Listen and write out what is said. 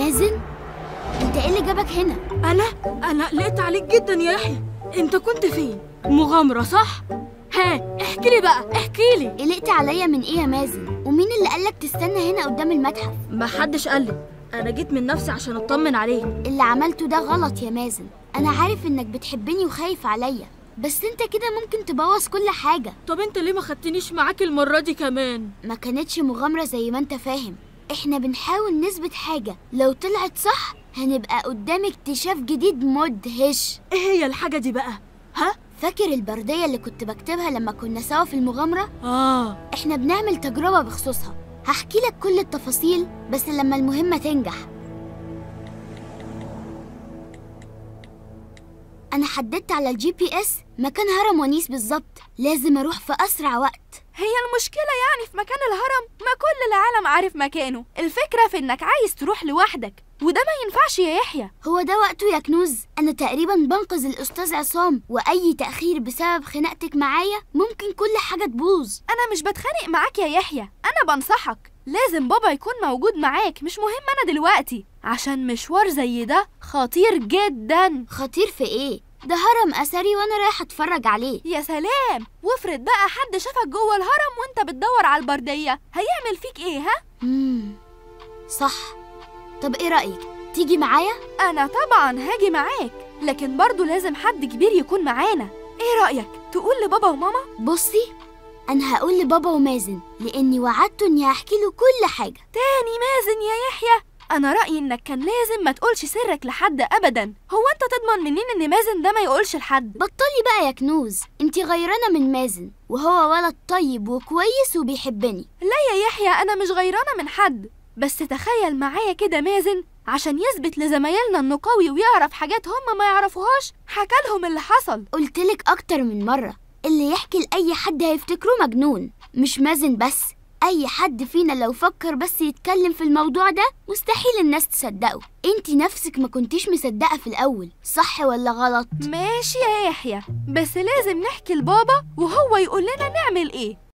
مازن انت ايه اللي جابك هنا انا انا قلقت عليك جدا يا يحيى انت كنت فين مغامره صح ها احكي لي بقى احكي لي قلقت عليا من ايه يا مازن ومين اللي قالك تستنى هنا قدام المتحف ما حدش قال لي انا جيت من نفسي عشان اطمن عليك اللي عملته ده غلط يا مازن انا عارف انك بتحبني وخايف عليا بس انت كده ممكن تبوظ كل حاجه طب انت ليه ما خدتنيش معاك المره دي كمان ما كانتش مغامره زي ما انت فاهم احنا بنحاول نثبت حاجه لو طلعت صح هنبقى قدام اكتشاف جديد مدهش ايه هي الحاجه دي بقى ها فاكر البرديه اللي كنت بكتبها لما كنا سوا في المغامره اه احنا بنعمل تجربة بخصوصها هحكي لك كل التفاصيل بس لما المهمة تنجح أنا حددت على الجي بي اس مكان هرم ونيس بالظبط لازم أروح في أسرع وقت هي المشكلة يعني في مكان الهرم ما كل العالم عارف مكانه الفكرة في انك عايز تروح لوحدك وده ما ينفعش يا يحيى هو ده وقته يا كنوز أنا تقريبا بنقذ الأستاذ عصام وأي تأخير بسبب خناقتك معايا ممكن كل حاجة تبوظ انا مش بتخانق معاك يا يحيى انا بنصحك لازم بابا يكون موجود معاك مش مهم انا دلوقتي عشان مشوار زي ده خطير جدا خطير في إيه؟ ده هرم أثري وأنا رايحة أتفرج عليه يا سلام وافرض بقى حد شافك جوه الهرم وانت بتدور على البردية هيعمل فيك ايه ها مم. صح طب إيه رأيك؟ تيجي معايا؟ انا طبعا هاجي معاك لكن برضو لازم حد كبير يكون معانا ايه رأيك تقول لبابا وماما بصي انا هقول لبابا ومازن لاني وعدته اني هحكي له كل حاجه تاني مازن يا يحيى انا رأيي انك كان لازم ما تقولش سرك لحد ابدا هو انت تضمن منين ان مازن ده ما يقولش لحد بطلي بقى يا كنوز انتي غيرانه من مازن وهو ولد طيب وكويس وبيحبني لا يا يحيى انا مش غيرانه من حد بس تخيل معايا كده مازن عشان يثبت لزمايلنا انه قوي ويعرف حاجات هم ما يعرفوهاش حكى لهم اللي حصل قلتلك اكتر من مره اللي يحكي لاي حد هيفتكروه مجنون مش مازن بس اي حد فينا لو فكر بس يتكلم في الموضوع ده مستحيل الناس تصدقه انتي نفسك ما كنتيش مصدقه في الاول صح ولا غلط ماشي يا يحيى بس لازم نحكي لبابا وهو يقول لنا نعمل ايه